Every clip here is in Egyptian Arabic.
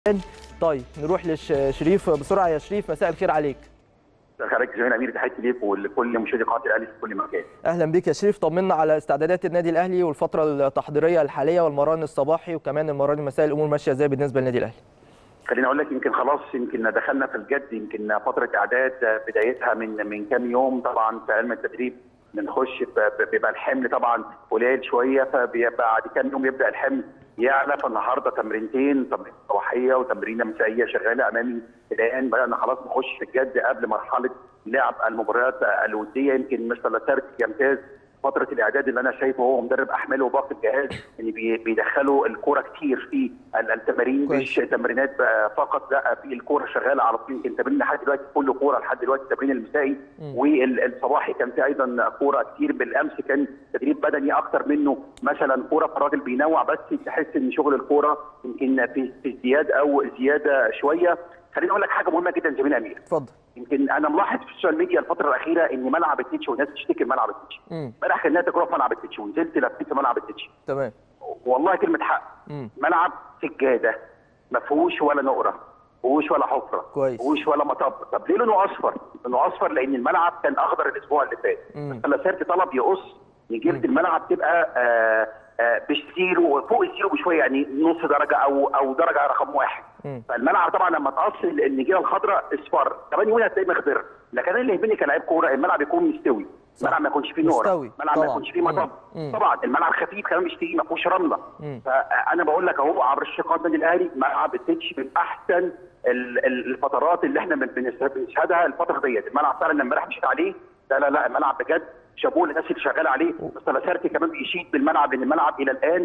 طيب نروح لشريف بسرعه يا شريف مساء الخير عليك خارج زميل امير تحياتي ليك ولكل مشاهدي قناه الاهلي في كل مكان. اهلا بك يا شريف طمنا على استعدادات النادي الاهلي والفتره التحضيريه الحاليه والمران الصباحي وكمان المران المسائي الامور ماشيه ازاي بالنسبه للنادي الاهلي؟ خليني اقول لك يمكن خلاص يمكن دخلنا في الجد يمكن فتره اعداد بدايتها من من كام يوم طبعا في علم التدريب بنخش بيبقى الحمل طبعا قليل شويه فبيبقى بعد كام يوم يبدا الحمل يعلى فالنهارده تمرينتين تمرين صباحيه وتمرينه مسائيه شغاله امامي الان بدانا خلاص نخش في الجد قبل مرحله لعب المباريات الوديه يمكن مستر لاسارت يمتاز فتره الاعداد اللي انا شايفه هو مدرب احمال وباقي الجهاز ان بيدخلوا الكوره كتير في التمارين مش تمرينات فقط لا في الكوره شغاله على طول يمكن تمرين لحد دلوقتي كله كوره لحد دلوقتي التمرين المسائي والصباحي كان في ايضا كوره كتير بالامس كان تدريب بدني اكتر منه مثلا كوره فالراجل بينوع بس تحس ان شغل الكوره يمكن في ازدياد او زياده شويه خليني اقول لك حاجه مهمه جدا زميلي امير اتفضل يمكن انا ملاحظ في السوشيال ميديا الفتره الاخيره ان ملعب التتش والناس بتشتكي من ملعب التتش امبارح كان تجربه في ملعب التتش ونزلت لفيت في ملعب التتش تمام والله كلمه حق مم. ملعب سجاده ما فيهوش ولا نقره ما فيهوش ولا حفره كويس ما فيهوش ولا مطب طب ليه لونه اصفر؟ لونه اصفر لان الملعب كان اخضر الاسبوع اللي فات فلاسارت طلب يقص نجيله الملعب تبقى آه آه بالزيرو فوق الزيرو بشويه يعني نص درجه او او درجه رقم واحد م. فالملعب طبعا لما تقص النجيله الخضراء اصفر كمان يومين هتلاقيه مخضر لكن اللي يهمني كلاعب كوره الملعب يكون مستوي الملعب ما يكونش فيه نور الملعب ما يكونش فيه مطب طبعا الملعب خفيف كمان مش تقيل ما فيهوش رمله مم. فانا بقول لك اهو عبر الشقات النادي الاهلي ملعب التتش من احسن الفترات اللي احنا بنشهدها الفتره ديت الملعب فعلا امبارح مشيت عليه لا لا لا الملعب بجد شابوه للناس اللي شغاله عليه بس لاسارتي كمان بيشيد بالملعب لان الملعب الى الان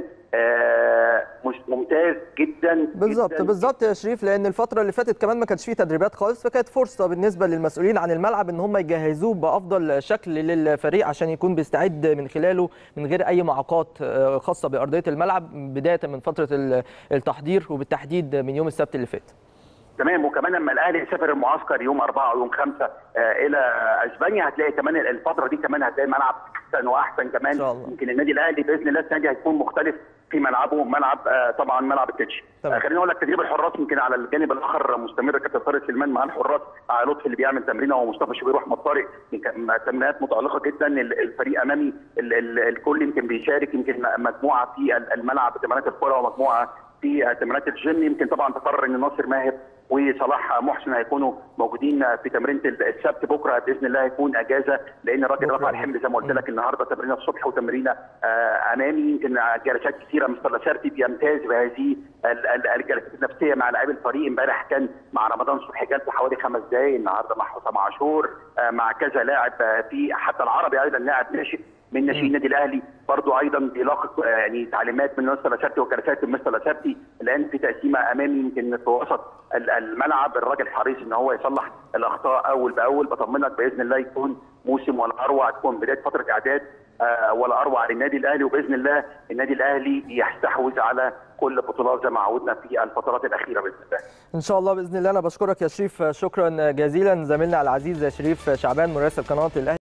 آه ممتاز جدا بالظبط بالظبط يا شريف لان الفتره اللي فاتت كمان ما كانش فيه تدريبات خالص فكانت فرصه بالنسبه للمسؤولين عن الملعب ان هم يجهزوه بافضل شكل للفريق عشان يكون بيستعد من خلاله من غير اي معوقات خاصه بارضيه الملعب بدايه من فتره التحضير وبالتحديد من يوم السبت اللي فات تمام وكمان لما الاهلي سافر المعسكر يوم أربعة او يوم خمسة آه الى اسبانيا هتلاقي كمان الفتره دي كمان هتلاقي ملعب احسن واحسن كمان يمكن النادي الاهلي باذن الله السنه دي هيكون مختلف في ملعبه ملعب آه طبعا ملعب التتش آه خليني اقول لك تدريب الحراس يمكن على الجانب الاخر مستمر كابتن طارق سليمان مع الحراس على لطفي اللي بيعمل تمرينه ومصطفى شوبير واحمد طارق تمرينات متالقه جدا الفريق امامي ال ال الكل يمكن بيشارك يمكن مجموعه في الملعب تمرينات الكره ومجموعه في تمرينات الجيم يمكن طبعا تقرر ان ناصر ماهر وصلاح محسن هيكونوا موجودين في تمرينه السبت بكره باذن الله هيكون اجازه لان الراجل رفع الحمل زي ما قلت لك النهارده تمرينه الصبح وتمرينه آه امامي يمكن جلسات كثيره مستر لاسارتي بيمتاز بهذه الجلسات النفسيه مع لاعبي الفريق امبارح كان مع رمضان صبحي جلسه حوالي خمس دقائق النهارده مع حسام عاشور آه مع كذا لاعب في حتى العربي ايضا لاعب ناشئ من ناشئين النادي الاهلي برضو ايضا بيلاقي يعني تعليمات من مستر لاسارتي وجلسات من مستر لاسارتي الان في تقسيمه امامي يمكن في وسط الملعب الراجل حريص ان هو يصلح الاخطاء اول باول بطمنك باذن الله يكون موسم ولا اروع تكون بدايه فتره اعداد آه ولا اروع للنادي الاهلي وباذن الله النادي الاهلي يستحوذ على كل البطولات زي ما عودنا في الفترات الاخيره باذن الله. ان شاء الله باذن الله انا بشكرك يا شريف شكرا جزيلا زميلنا العزيز شريف شعبان مراسل قناه الاهلي